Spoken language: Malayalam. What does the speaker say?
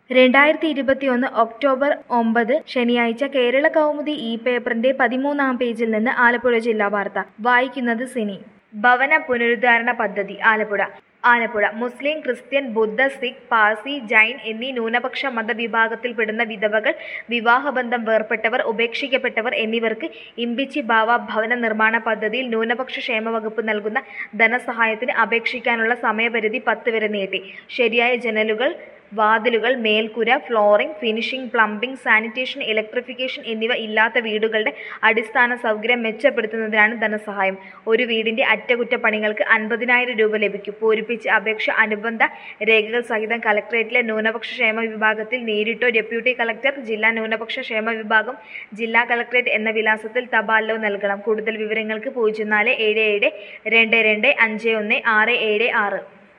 രണ്ടായിരത്തി ഇരുപത്തിയൊന്ന് ഒക്ടോബർ ഒമ്പത് ശനിയാഴ്ച കേരള കൗമുദി ഈ പേപ്പറിന്റെ പതിമൂന്നാം പേജിൽ നിന്ന് ആലപ്പുഴ ജില്ലാ വാർത്ത വായിക്കുന്നത് സിനി ഭവന പുനരുദ്ധാരണ പദ്ധതി ആലപ്പുഴ ആലപ്പുഴ മുസ്ലിം ക്രിസ്ത്യൻ ബുദ്ധ സിഖ് പാഴ്സി ജൈൻ എന്നീ ന്യൂനപക്ഷ മതവിഭാഗത്തിൽപ്പെടുന്ന വിധവകൾ വിവാഹബന്ധം വേർപെട്ടവർ ഉപേക്ഷിക്കപ്പെട്ടവർ എന്നിവർക്ക് ഇമ്പിച്ചി ബാവ ഭവന നിർമ്മാണ പദ്ധതിയിൽ ന്യൂനപക്ഷ ക്ഷേമ വകുപ്പ് നൽകുന്ന ധനസഹായത്തിന് അപേക്ഷിക്കാനുള്ള സമയപരിധി പത്ത് വരെ നീട്ടി ശരിയായ ജനലുകൾ വാതിലുകൾ മേൽക്കൂര flooring finishing plumbing sanitation electrification എന്നിവ ഇല്ലാത്ത വീടുകളുടെ അടിസ്ഥാന സൗകര്യം മെച്ചപ്പെടുത്തുന്നതിനാണ് ധനസഹായം ഒരു വീടിന്റെ അറ്റകുറ്റപ്പണികൾക്ക് അൻപതിനായിരം രൂപ ലഭിക്കും പൂരിപ്പിച്ച അപേക്ഷ അനുബന്ധ രേഖകൾ സഹിതം കലക്ടറേറ്റിലെ ന്യൂനപക്ഷ ക്ഷേമ വിഭാഗത്തിൽ നേരിട്ടോ ഡെപ്യൂട്ടി കളക്ടർ ജില്ലാ ന്യൂനപക്ഷ ക്ഷേമ വിഭാഗം ജില്ലാ കളക്ടറേറ്റ് എന്ന വിലാസത്തിൽ തപാലിലോ നൽകണം കൂടുതൽ വിവരങ്ങൾക്ക് പൂജ്യം നാല് ഏഴ് ഏഴ് രണ്ട് രണ്ട് അഞ്ച് ഒന്ന് ആറ് ഏഴ് ആറ്